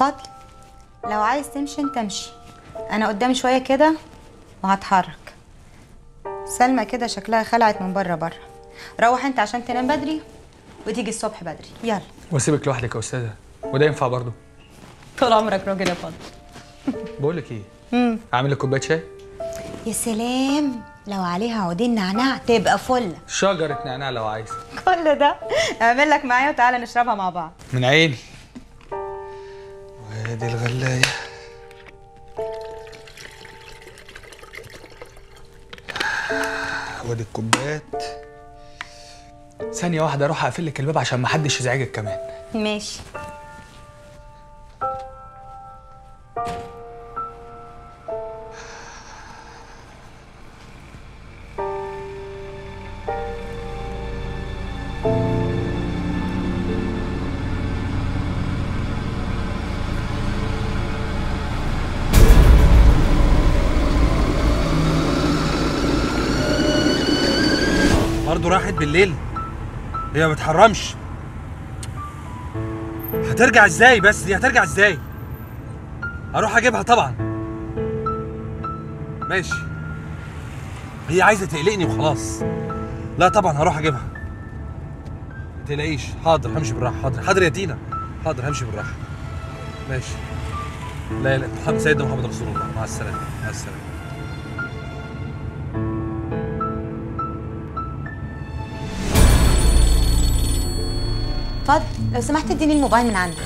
فضل لو عايز تمشي انت امشي انا قدام شويه كده وهتحرك سلمى كده شكلها خلعت من بره بره روح انت عشان تنام بدري وتيجي الصبح بدري يلا واسيبك لوحدك يا استاذه وده ينفع برضه طول عمرك راجل يا فضل بقول لك ايه اعمل لك كوبايه شاي يا سلام لو عليها عودين نعناع تبقى فله شجره نعناع لو عايز كل ده اعمل لك معايا وتعالى نشربها مع بعض من عيني وادي الغلايه وادي الكوبايات ثانية واحدة اروح اقفل لك الباب عشان محدش يزعجك كمان ماشي برضه راحت بالليل هي ما بتحرمش هترجع ازاي بس دي هترجع ازاي اروح اجيبها طبعا ماشي هي عايزه تقلقني وخلاص لا طبعا هروح اجيبها ما تقلقيش حاضر همشي بالراحه حاضر حاضر يا تينا حاضر همشي بالراحه ماشي لا لا محمد سيدنا محمد رسول الله مع السلامه مع السلامه فضل لو سمحت اديني الموبايل من عندك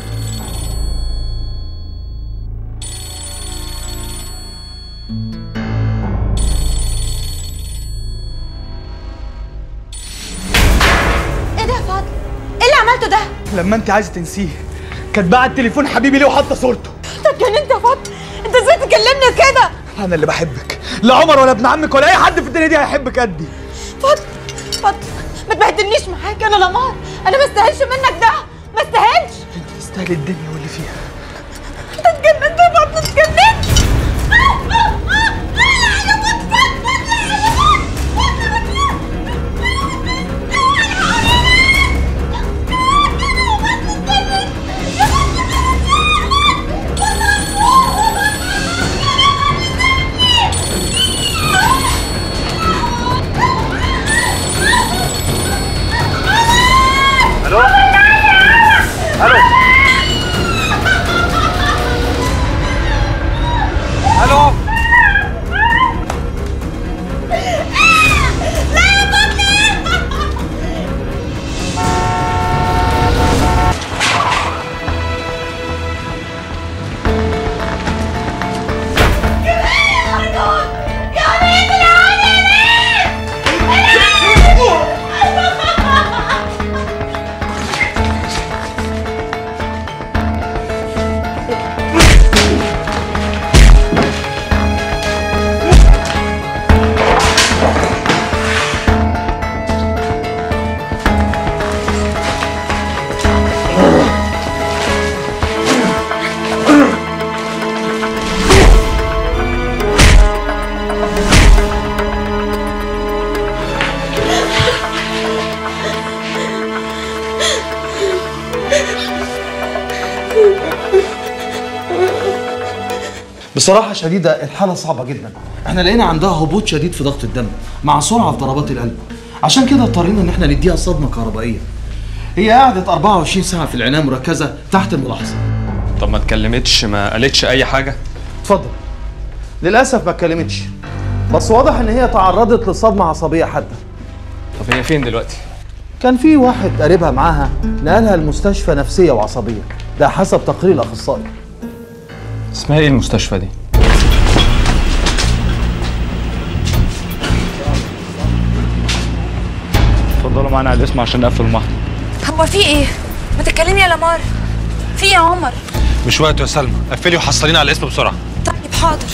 ايه ده يا فضل ايه اللي عملته ده لما انت عايزه تنسيه كانت باعت تليفون حبيبي ليه وحاطه صورته انت اتجننت يا فضل انت ازاي تكلمني كده انا اللي بحبك لا عمر ولا ابن عمك ولا اي حد في الدنيا دي هيحبك قدي فضل فضل ما تبهدلنيش معاك انا لمار انا ما استاهلش منك ده ما استاهلش انت تستاهل الدنيا واللي فيها انت اتجننت يا فضل اتجننت الو الو الو بصراحة شديدة الحالة صعبة جدا احنا لقينا عندها هبوط شديد في ضغط الدم مع سرعة في ضربات القلب عشان كده اضطرينا ان احنا نديها صدمة كهربائية هي قعدت 24 ساعة في العناية مركزة تحت الملاحظة طب ما اتكلمتش ما قالتش اي حاجه اتفضل للأسف ما اتكلمتش بس واضح ان هي تعرضت لصدمة عصبية حادة طب هي فين دلوقتي كان في واحد قريبها معاها نقلها المستشفى نفسية وعصبية ده حسب تقرير الأخصائي اسمها ايه المستشفى دي اتفضلوا معانا على الاسم عشان نقفل المحضر هو في ايه؟ ما تتكلمي يا لمار في إيه يا عمر مش وقته يا سلمى قفلي وحصلينا على الاسم بسرعه طيب حاضر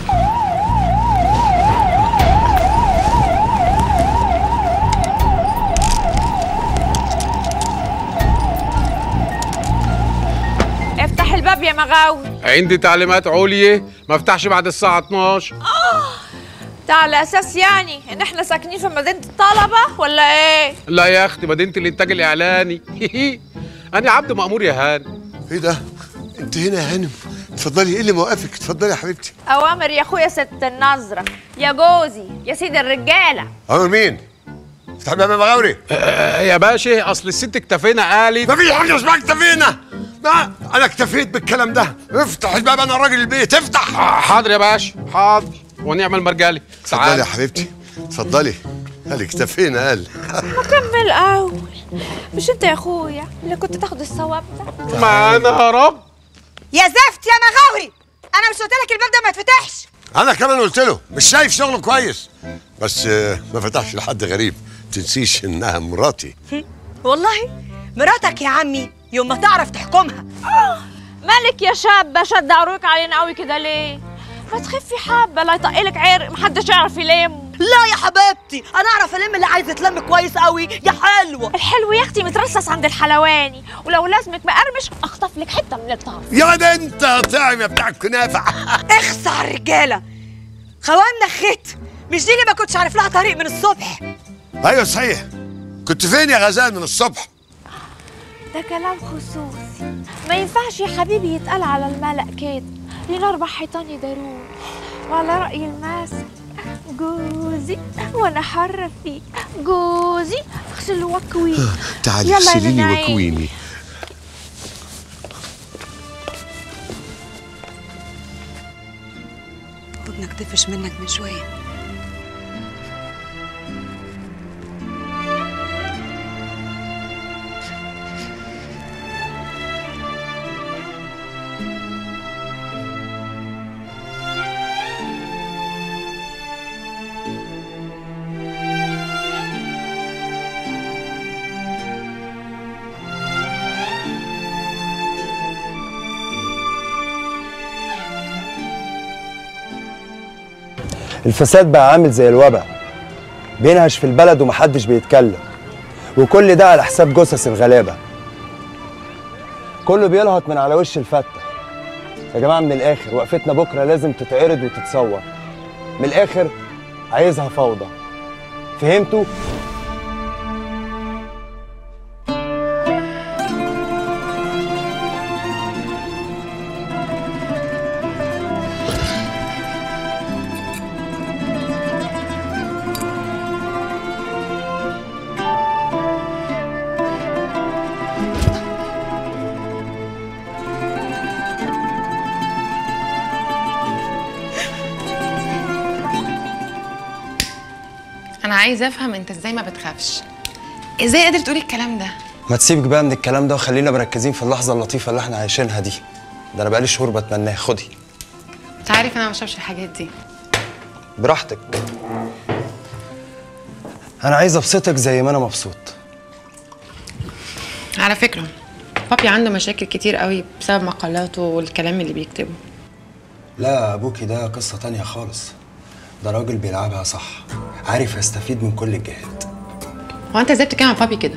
افتح الباب يا مغاوي عندي تعليمات عليا ما افتحش بعد الساعة 12 ده على اساس يعني ان احنا ساكنين في مدينه الطلبه ولا ايه لا يا اختي مدينة الانتاج الاعلاني انا عبد مأمور يا هان ايه ده؟ انت هنا يا هانم اتفضلي ايه اللي موقفك اتفضلي يا حبيبتي اوامر يا اخويا ست النظره يا جوزي يا سيد الرجاله امر مين افتح الباب يا مغاوري آه يا باشا اصل الست اكتفينا قالت مفيش حاجه اسمها اكتفينا لا انا اكتفيت بالكلام ده افتح الباب انا راجل البيت افتح آه، حاضر يا باشا حاضر ونعمل مرجالي اتفضلي يا حبيبتي اتفضلي قال اكتفينا قال كمل اول مش انت يا اخويا اللي كنت تاخد الثواب ده معانا يا رب يا زفت يا مغاوري انا مش قلت لك الباب ده ما يتفتحش انا كمان قلت له مش شايف شغله كويس بس آه، ما فتحش لحد غريب تنسيش انها مراتي والله مراتك يا عمي يوم ما تعرف تحكمها مالك يا شابة شد عروق علينا قوي كده ليه ما تخفي حبة لا يطقلك عرق محدش يعرف يلم لا يا حبيبتي انا اعرف الم اللي عايزه تلم كويس قوي يا حلوه الحلو يا اختي مترصص عند الحلواني ولو لازمك مقرمش اخطف لك حته من الطرف يا ده انت يا طعم يا بتاع الكنافه اخص على الرجاله خواننا خيت مش دي اللي ما كنتش عارف لها طريق من الصبح ايوه صحيح كنت فين يا غزال من الصبح ده كلام خصوصي ما ينفعش يا حبيبي يتقال على الملأ كده لينا اربع حيطان يداروه وعلى رأي المثل جوزي وانا حرة فيك جوزي اغسل واكوي تعالي يلا يا اغسليني ننعيم. واكويني ودنك تفش منك من شويه الفساد بقى عامل زي الوباء بينهش في البلد ومحدش بيتكلم وكل ده على حساب جثث الغلابة كله بيلهط من على وش الفتة يا جماعة من الآخر وقفتنا بكرة لازم تتعرض وتتصور من الآخر عايزها فوضى فهمتوا؟ انا عايزه افهم انت ازاي ما بتخافش ازاي قادر تقولي الكلام ده ما تسيبك بقى من الكلام ده وخلينا مركزين في اللحظة اللطيفة اللي احنا عايشينها دي ده أنا بقالي شهور بتمناها خدي انت عارف انا ما بشربش الحاجات دي براحتك أنا عايز أبسطك زي ما أنا مبسوط على فكره بابي عنده مشاكل كتير قوي بسبب مقالاته والكلام اللي بيكتبه لا أبوكي ده قصة تانية خالص ده راجل بيلعبها صح عارف يستفيد من كل الجهات هو انت ازاي بتتكلم عن بابي كده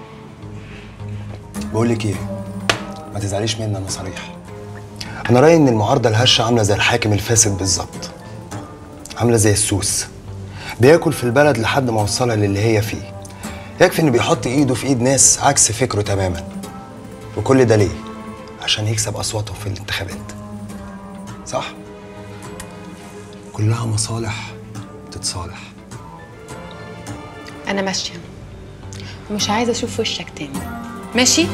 بقول لك ايه ما تزعليش مني انا صريح انا رايي ان المعارضه الهشه عامله زي الحاكم الفاسد بالظبط عامله زي السوس بياكل في البلد لحد ما وصلها للي هي فيه يكفي انه بيحط ايده في ايد ناس عكس فكره تماما وكل ده ليه عشان يكسب اصواتهم في الانتخابات صح كلها مصالح تتصالح انا ماشيه ومش عايزه اشوف وشك تاني ماشي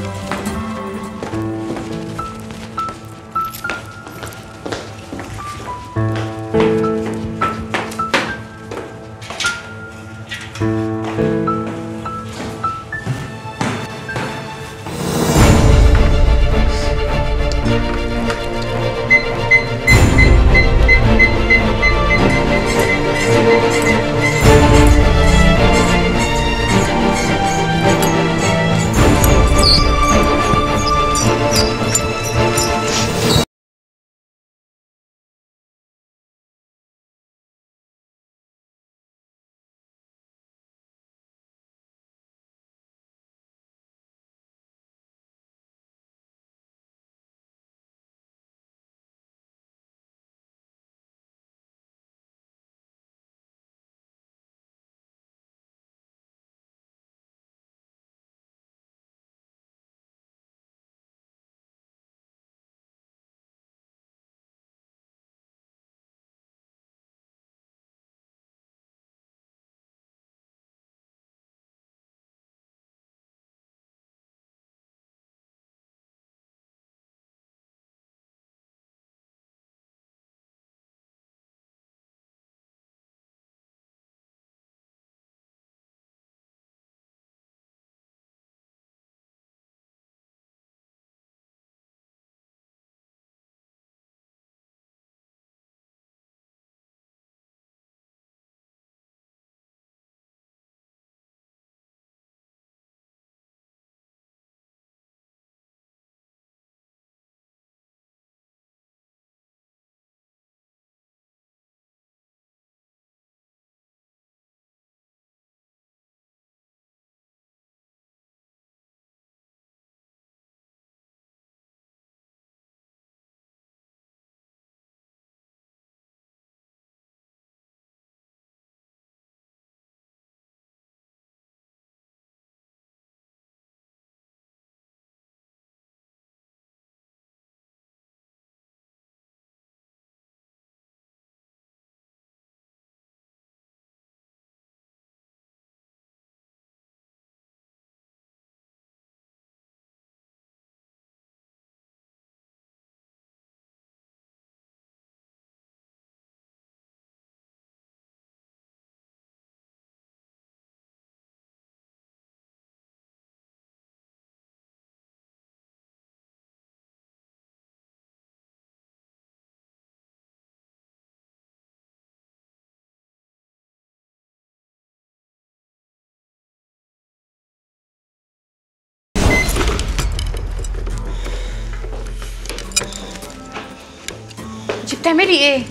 انت بتعملي ايه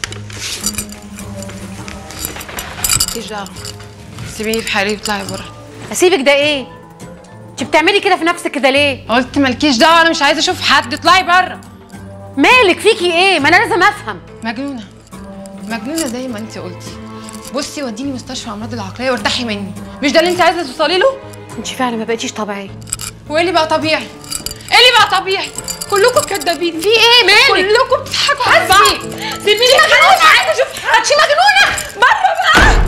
مالكيش دعوه سيبيني في حالي وطلعي بره اسيبك ده ايه انت بتعملي كده في نفسك كده ليه قلت مالكيش دعوه انا مش عايزه اشوف حد اطلعي بره مالك فيكي ايه ما انا لازم افهم مجنونه مجنونه زي ما انت قلتي بصي وديني مستشفى امراض العقليه وارتاحي مني مش ده اللي انت عايزه توصلي له انت فعلا ما بقيتيش طبيعيه وايه اللي بقى طبيعي ايه اللي بقى طبيعي كلكم كدابين في ايه مالك كلكم بتضحكوا على بعض سيبيني مجنونه عايزه اشوف انت مجنونه بره بقى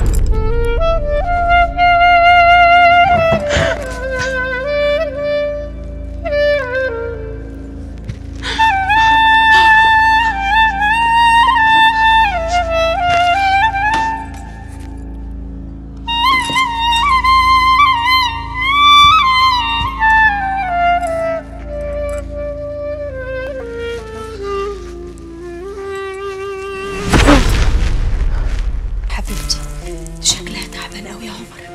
حبيبتي شكلها تعبان قوي يا عمر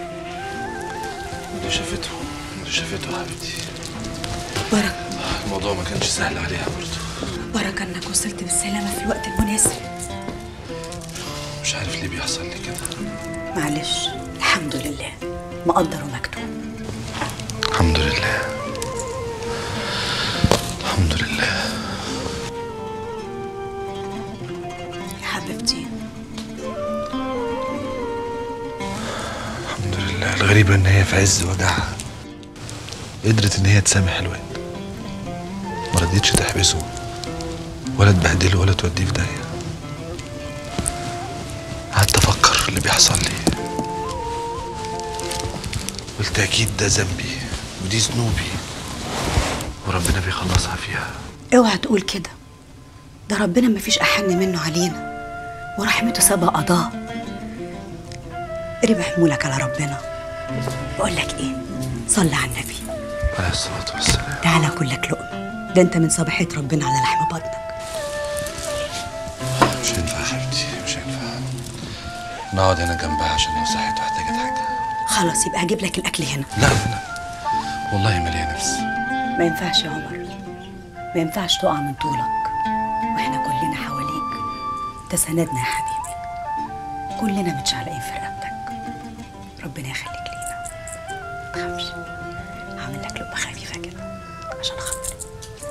اللي شافته اللي شافته يا حبيبتي بركة الموضوع ما كانش سهل عليها برضه بركة انك وصلت بالسلامة في الوقت المناسب مش عارف ليه بيحصل لي كده معلش الحمد لله مقدر ومكتوب الحمد لله الحمد لله يا حبيبتي الحمد لله الغريبة إن هي في عز وجعها قدرت إن هي تسامح الواد ما رضيتش تحبسه ولا تبهدله ولا توديه في داهية قعدت أفكر في اللي بيحصل لي قلت أكيد ده ذنبي ودي ذنوبي وربنا بيخلصها فيها اوعى تقول كده ده ربنا مفيش أحن منه علينا ورحمته سبق قضاء ارمي حمولك على ربنا بقول لك ايه صلي على النبي عليه الصلاة والسلام تعالى كل لك لقمة ده انت من صباحية ربنا على لحم بطنك مش هينفع يا حبيبتي مش هينفع نقعد هنا جنبها عشان لو صحيت واحتاجت حاجة خلاص يبقى هجيب لك الأكل هنا لا لا والله مليان نفسي ما ينفعش يا عمر ما ينفعش تقع من طولك واحنا كلنا حواليك ده سندنا يا حبيبي كلنا متشعلقين في رقبتك ربنا يخليك لينا ما تخافش هعمل لك لقمه خفيفه كده عشان خاطري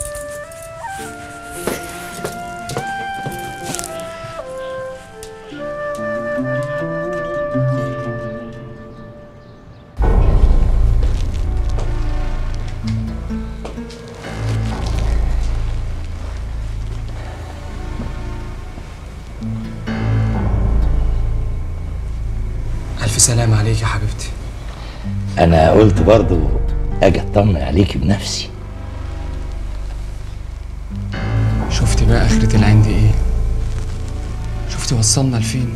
الف سلامة عليك يا حبيبتي انا قلت برضو اجي اطمن عليكي بنفسي شفتي بقى اخرة العين دي ايه شفتي وصلنا لفين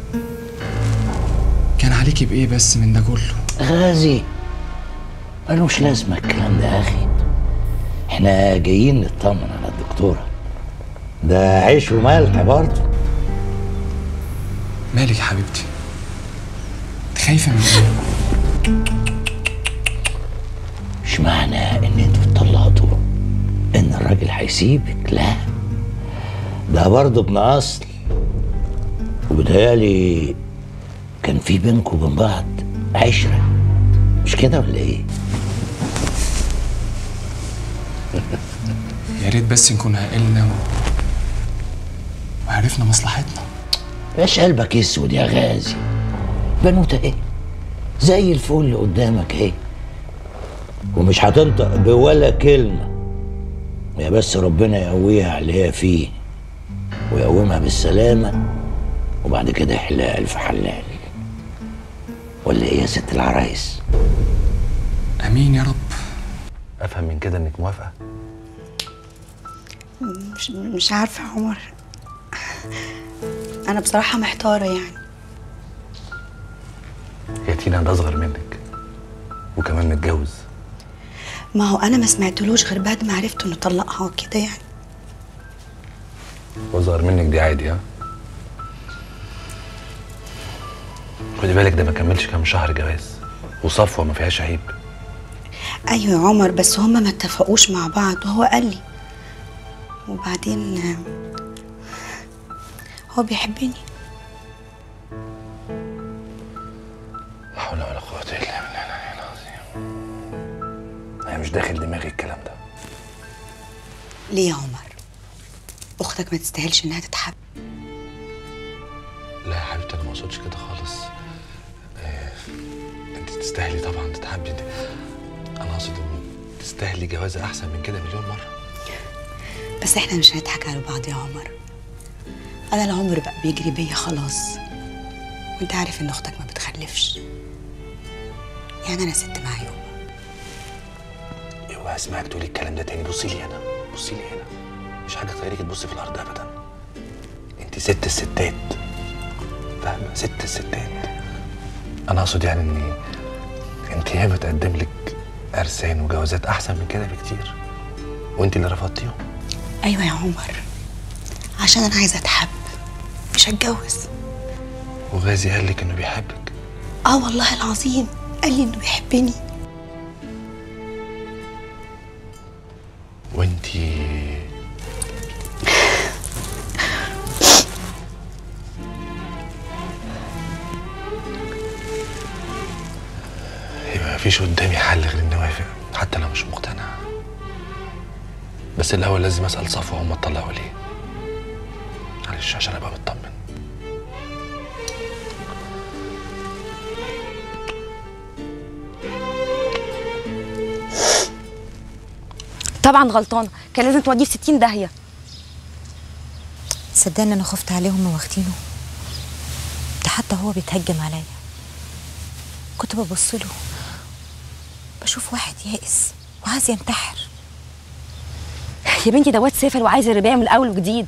كان عليكي بايه بس من ده كله غازي ملوش لازمه الكلام ده يا اخي احنا جايين نطمن على الدكتوره ده عيش وملح برضه مالك يا حبيبتي انت خايفة من ايه مش معنى ان انتوا اتطلقتوا ان الراجل هيسيبك لا ده برضه ابن اصل وبدالي كان في بينكم وبين بعض عشره مش كده ولا ايه؟ يا ريت بس نكون عقلنا و... وعرفنا مصلحتنا ايش قلبك اسود يا غازي بنوته ايه زي الفل قدامك ايه ومش هتنطق بولا كلمة يا بس ربنا يقويها على اللي هي فيه ويقومها بالسلامة وبعد كده يحلها ألف حلال ولا ايه يا ست العرايس امين يا رب افهم من كده انك موافقه مش مش عارفه يا عمر انا بصراحه محتاره يعني يا تينا ده اصغر منك وكمان متجوز ما هو انا ما سمعتلوش غير بعد ما عرفت انه طلقها وكده يعني واصغر منك دي عادي ها خدي بالك ده ما كملش كام شهر جواز وصفوه ما فيهاش عيب ايوه يا عمر بس هما ما اتفقوش مع بعض وهو قال لي وبعدين آه، هو بيحبني لا حول ولا قوة إلا بالله العلي العظيم أنا مش داخل دماغي الكلام ده ليه يا عمر اختك ما تستاهلش انها تتحب لا يا حبيبتي أنا ما أقصدش كده خالص آه، أنت تستاهلي طبعا تتحبي دي أنا أقصد إن تستاهلي جوازة أحسن من كده مليون مرة بس احنا مش هنضحك على بعض يا عمر انا العمر بقى بيجري بيا خلاص وانت عارف ان اختك ما بتخلفش يعني انا ست معيوبه اوعى اسمعك تقولي الكلام ده تاني بصي لي هنا بصي لي هنا مش حاجة تخليكي تبصي في الأرض أبدا أنت ست الستات فاهمة ست الستات أنا أقصد يعني إن أنت هي بتقدم لك أرسان وجوازات أحسن من كده بكتير وأنت اللي رفضتيهم ايوه يا عمر عشان انا عايزه اتحب مش هتجوز وغازي قال لك إنه بيحبك اه والله العظيم قال لي انه بيحبني وأنت يبقى مفيش قدامي حل غير إني أوافق حتى لو مش مقتنع بس الأول لازم أسأل صفوة هما اتطلقوا ليه معلش عشان أبقى مطمن طبعا غلطانه كان لازم توديه في 60 داهيه صدقني انا خفت عليهم واخدينه ده حتى هو بيتهجم عليا كنت ببص له بشوف واحد يائس وعايز ينتحر يا بنتي ده واد سافر وعايز الرباية من الاول وجديد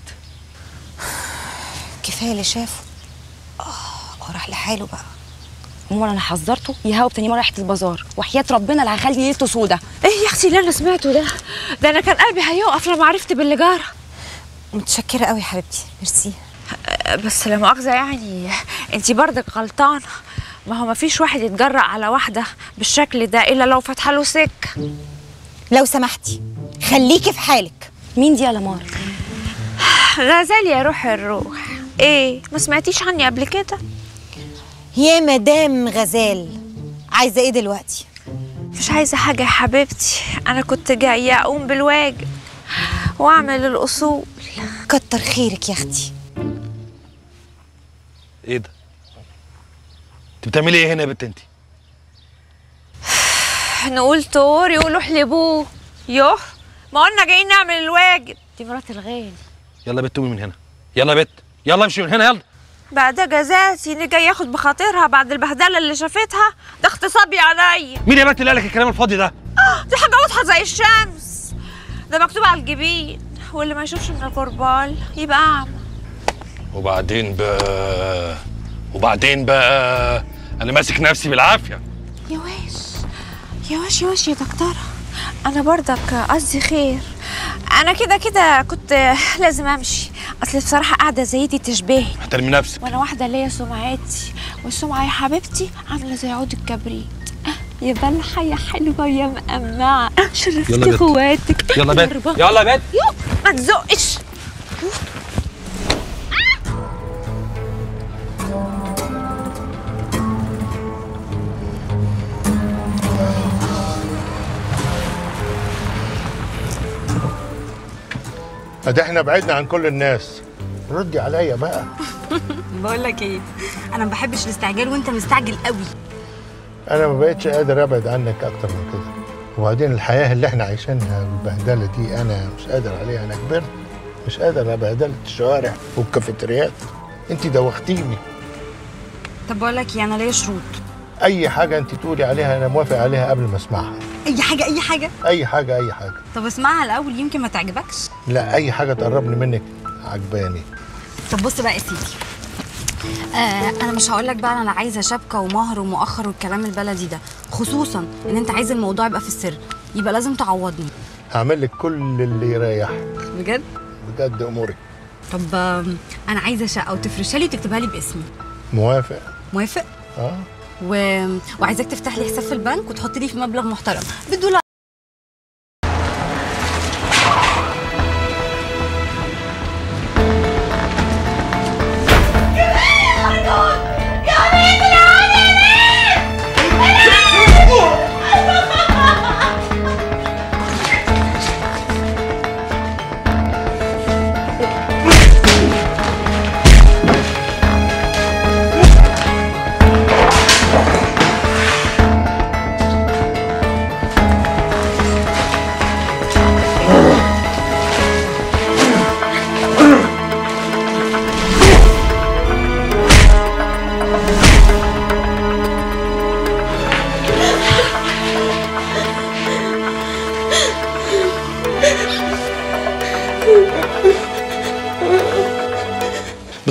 كفايه اللي شافه اه هو راح لحاله بقى امال انا حذرته يهاوب تاني مره ريحه البازار وحياه ربنا اللي هخلي ليلته سودا ايه يا اختي اللي انا سمعته ده ده انا كان قلبي هيقف لما عرفت باللي جرى متشكره قوي يا حبيبتي ميرسي بس لا مؤاخذه يعني انت برضك غلطانه ما هو ما فيش واحد يتجرأ على واحده بالشكل ده الا لو فاتحه له سكه لو سمحتي خليكي في حالك مين دي يا لمار غزال يا روح الروح ايه ما سمعتيش عني قبل كده يا مدام غزال عايزه ايه دلوقتي مش عايزه حاجه يا حبيبتي انا كنت جايه اقوم بالواجب واعمل الاصول كتر خيرك يا اختي إيه ده؟ أنت بتعملي إيه هنا يا بنت أنت؟ نقول طور يقولوا احلبوه يوه ما قلنا جايين نعمل الواجب دي مرات الغالي يلا يا بت قومي من هنا يلا يا بت يلا امشي من هنا يلا بقى ده جزاتي اللي جاي ياخد بخاطرها بعد البهدله اللي شافتها ده اغتصابي عليا مين يا بت اللي قالك الكلام الفاضي ده؟ آه، دي حاجه واضحه زي الشمس ده مكتوب على الجبين واللي ما يشوفش من القربال يبقى اعمى وبعدين بقى وبعدين بقى انا ماسك نفسي بالعافيه يا واش يا واش يا واش يا دكتورة أنا برضك قصدي خير أنا كده كده كنت لازم أمشي أصل بصراحة قاعدة زي دي تشبهي احترمي نفسك وأنا واحدة ليا سمعتي والسمعة يا حبيبتي عاملة زي عود الكبريت يا بلحة يا حلوة يا مقمعة يلا شرفتي بت. اخواتك يلا بت. مربى. يلا بت. يو ما تزقش ادي احنا بعدنا عن كل الناس ردي عليا بقى بقول لك ايه انا ما بحبش الاستعجال وانت مستعجل قوي انا ما بقتش قادر ابعد عنك اكتر من كده وبعدين الحياه اللي احنا عايشينها بالبهدله دي انا مش قادر عليها انا كبرت مش قادر على بهدله الشوارع والكافيتريات انت دوختيني طب بقول لك ايه انا ليا شروط اي حاجه انت تقولي عليها انا موافق عليها قبل ما اسمعها اي حاجه اي حاجه اي حاجه اي حاجه طب اسمعها الاول يمكن ما تعجبكش لا اي حاجه تقربني منك عجباني طب بص بقى يا سيدي آه انا مش هقول لك بقى انا عايزه شبكه ومهر ومؤخر والكلام البلدي ده خصوصا ان انت عايز الموضوع يبقى في السر يبقى لازم تعوضني هعمل لك كل اللي يريحك بجد بجد امورك طب آم، انا عايزه شقه وتفرشها لي وتكتبها لي باسمي موافق موافق اه و... وعايزاك تفتح لي حساب في البنك وتحط لي في مبلغ محترم بالدولار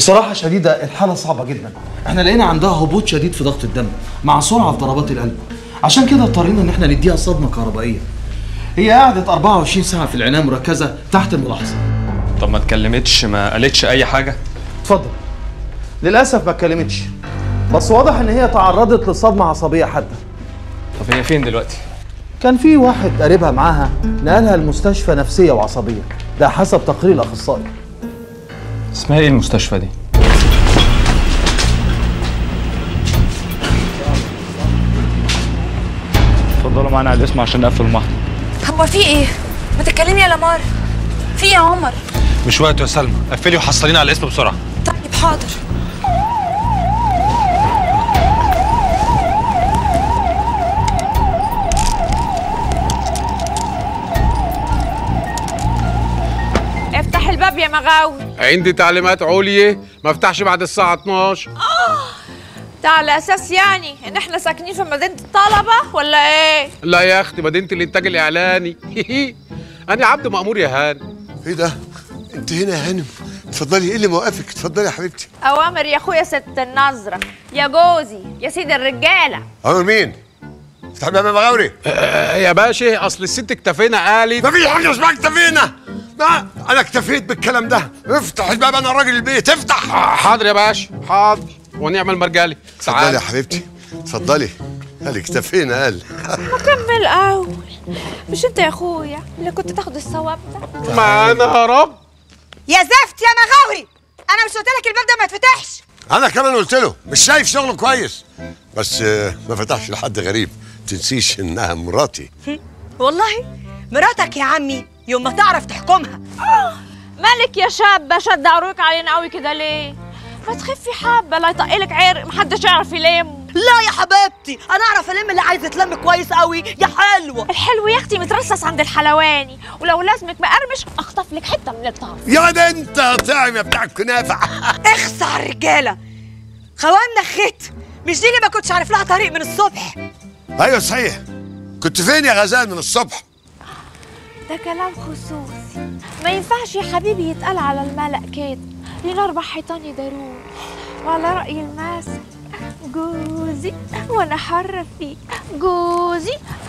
بصراحة شديدة الحالة صعبة جدا احنا لقينا عندها هبوط شديد في ضغط الدم مع سرعة في ضربات القلب عشان كده اضطرينا ان احنا نديها صدمة كهربائية هي قعدت 24 ساعة في العناية مركزة تحت الملاحظة طب ما اتكلمتش ما قالتش اي حاجه اتفضل للأسف ما اتكلمتش بس واضح ان هي تعرضت لصدمة عصبية حادة طب هي فين دلوقتي كان في واحد قريبها معاها نقلها المستشفى نفسية وعصبية ده حسب تقرير الأخصائي اسمها ايه المستشفى دي اتفضلوا معانا على الاسم عشان نقفل المحضر هو في ايه؟ ما تتكلمي يا لمار في ايه يا عمر؟ مش وقته يا سلمى قفلي وحصلينا على الاسم بسرعه طيب حاضر افتح الباب يا مغاوي عندي تعليمات عليا ما افتحش بعد الساعه 12 ده على اساس يعني ان احنا ساكنين في مدينه الطلبه ولا ايه لا يا اختي مدينه الانتاج الاعلاني انا عبد مامور يا هاني ايه ده انت هنا يا هانم اتفضلي ايه اللي موقفك اتفضلي يا حبيبتي اوامر يا اخويا ست النظره يا جوزي يا سيد الرجاله امر مين افتح الباب يا مغاوري آه يا باشا اصل الست اكتفينا قالت ما في حاجه اسمها اكتفينا ما انا اكتفيت بالكلام ده افتح الباب انا راجل البيت افتح حاضر يا باشا حاضر ونعمل مرجالي اتفضلي يا حبيبتي اتفضلي قال اكتفينا قال ما كمل اول مش انت يا اخويا اللي كنت تاخد الثواب ده معانا يا رب يا زفت يا مغاوري انا مش قلت لك الباب ده ما يتفتحش انا كمان قلت له مش شايف شغله كويس بس آه، ما فتحش لحد غريب تنسيش انها مراتي والله مراتك يا عمي يوم ما تعرف تحكمها مالك يا شابه شد عروق علينا قوي كده ليه ما تخفي حبه لا يطقلك عرق محدش يعرف يلم لا يا حبيبتي انا اعرف الم اللي عايز يتلم كويس قوي يا حلوه الحلو يا اختي مترصص عند الحلواني ولو لازمك مقرمش اخطف لك حته من الطرف يا ده انت طعم يا بتاع الكنافه اخص على الرجاله خواننا خيت مش دي اللي ما كنتش عارف لها طريق من الصبح ايوه صحيح كنت فين يا غزال من الصبح ده كلام خصوصي ما ينفعش يا حبيبي يتقال على الملأ كده لين اربع حيطان يداروه وعلى رأي المثل جوزي وانا حرة فيه جوزي